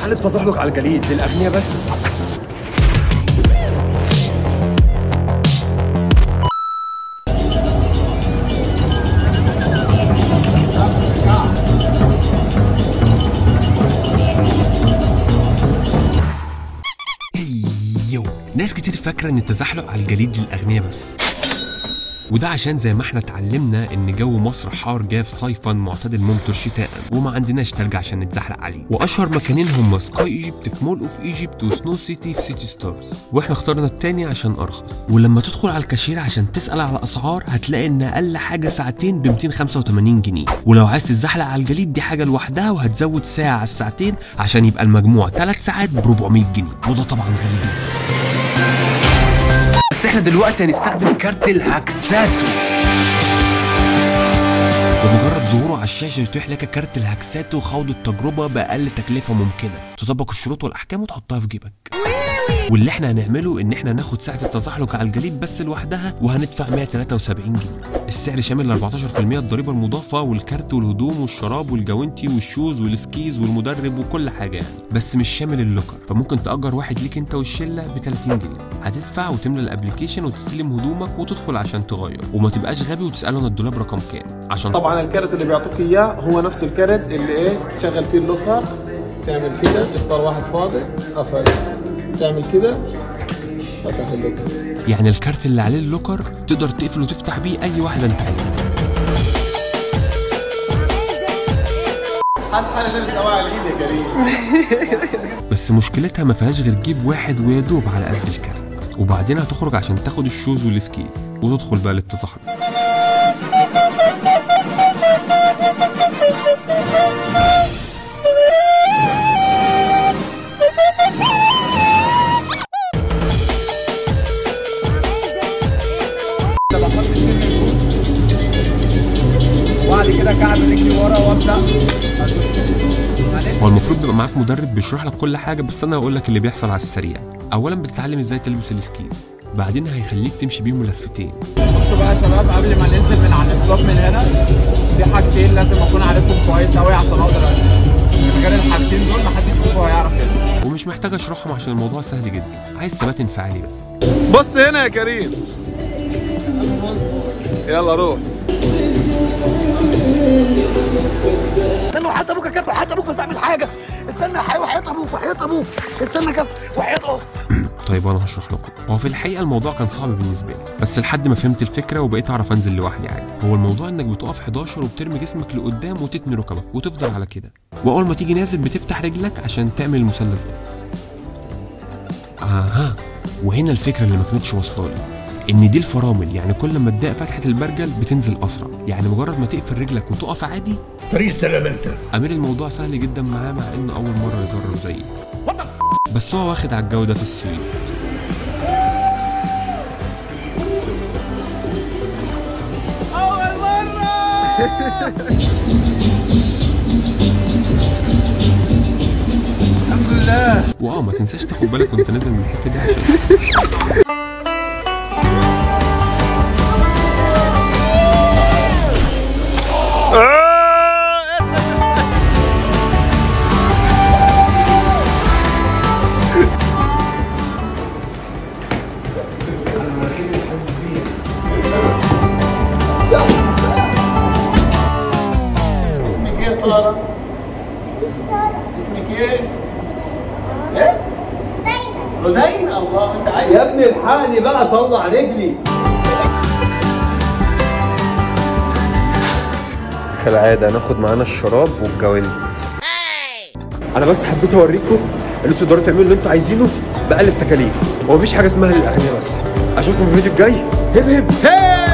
هل التزحلق على الجليد للاغنياء بس يو ناس كتير فاكرة إن التزحلق على الجليد للأغنياء بس وده عشان زي ما احنا اتعلمنا ان جو مصر حار جاف صيفا معتدل ممطر شتاء وما عندناش تلج عشان نتزحلق عليه واشهر مكانين هم سكاي ايجيبت في مول اوف ايجيبت وسنو سيتي في سيتي ستارز واحنا اخترنا التاني عشان ارخص ولما تدخل على الكاشير عشان تسال على اسعار هتلاقي ان اقل حاجه ساعتين ب 285 جنيه ولو عايز تتزحلق على الجليد دي حاجه لوحدها وهتزود ساعه على الساعتين عشان يبقى المجموع 3 ساعات ب 400 جنيه وده طبعا غالي جدا بس احنا دلوقتي هنستخدم كارت الهاكساتو بمجرد ظهوره على الشاشه يتيح لك كارت الهكسات وخوض التجربه باقل تكلفه ممكنه تطبق الشروط والاحكام وتحطها في جيبك واللي احنا هنعمله ان احنا هناخد ساعه التزحلق على الجليد بس لوحدها وهندفع 173 جنيه السعر شامل ال 14% الضريبه المضافه والكارت والهدوم والشراب والجوانتي والشوز والسكيز والمدرب وكل حاجه يعني بس مش شامل اللوكر فممكن تاجر واحد ليك انت والشله ب 30 جنيه هتدفع وتملى الابلكيشن وتستلم هدومك وتدخل عشان تغير وما تبقاش غبي وتساله انا الدولاب رقم كام عشان طبعا الكارت اللي بيعطوك اياه هو نفس الكارت اللي ايه تشغل فيه اللوكر تعمل كده تختار واحد فاضي قفل تعمل كده فتح اللوكر يعني الكارت اللي عليه اللوكر تقدر تقفل وتفتح بيه اي واحده انت عايزها حاسس حالي لابس سواء على الايد يا كريم بس مشكلتها ما فيهاش غير جيب واحد ويا دوب على قد الكارت وبعدين هتخرج عشان تاخد الشوز والسكيز وتدخل بقى للتزحلق وبعد كده كعب رجلي ورا وابدا هو المفروض بيبقى معاك مدرب بيشرح لك كل حاجه بس انا هقول لك اللي بيحصل على السريع اولا بتتعلم ازاي تلبس السكيز بعدين هيخليك تمشي بيهم لفتين بصوا بقى يا شباب قبل ما ننزل من على الاسلاك من هنا في حاجتين لازم اكون عارفهم كويس قوي عشان اقدر انزل من غير الحاجتين دول محدش فيكم هيعرف ينزل ومش محتاج اشرحهم عشان الموضوع سهل جدا عايز ثبات انفعالي بس بص هنا يا كريم يلا روح استنى وحياة ابوك يا كابتن وحياة ابوك ما تعمل حاجه استنى حي- وحياة ابوك وحياة ابوك استنى كابتن وحياة ابوك طيب انا هشرح لكم هو في الحقيقه الموضوع كان صعب بالنسبه لي بس لحد ما فهمت الفكره وبقيت اعرف انزل لوحدي عادي هو الموضوع انك بتقف 11 وبترمي جسمك لقدام وتتني ركبك وتفضل على كده واول ما تيجي نازل بتفتح رجلك عشان تعمل المثلث ده اها وهنا الفكره اللي ما كانتش واصله لي ان دي الفرامل يعني كل ما تضايق فتحه البرجل بتنزل اسرع يعني مجرد ما تقفل رجلك وتقف عادي فريق سلام انت امير الموضوع سهل جدا معاه مع انه اول مره يجرب زيي بس هو واخد على الجو ده في السويد واه ما تنساش تاخد بالك وانت نازل من الحته دي عشان اسمك ايه يا ساره؟ اسمك ايه؟ ايه؟ رودين الله انت عايش يا ابني الحقني بقى طلع رجلي كالعادة هناخد معانا الشراب والجوانت انا بس حبيت اوريكم ان انتوا تقدروا تعملوا اللي انتوا عايزينه باقل التكاليف هو مفيش حاجه اسمها للاغنياء بس اشوفكم في الفيديو الجاي هب هب هي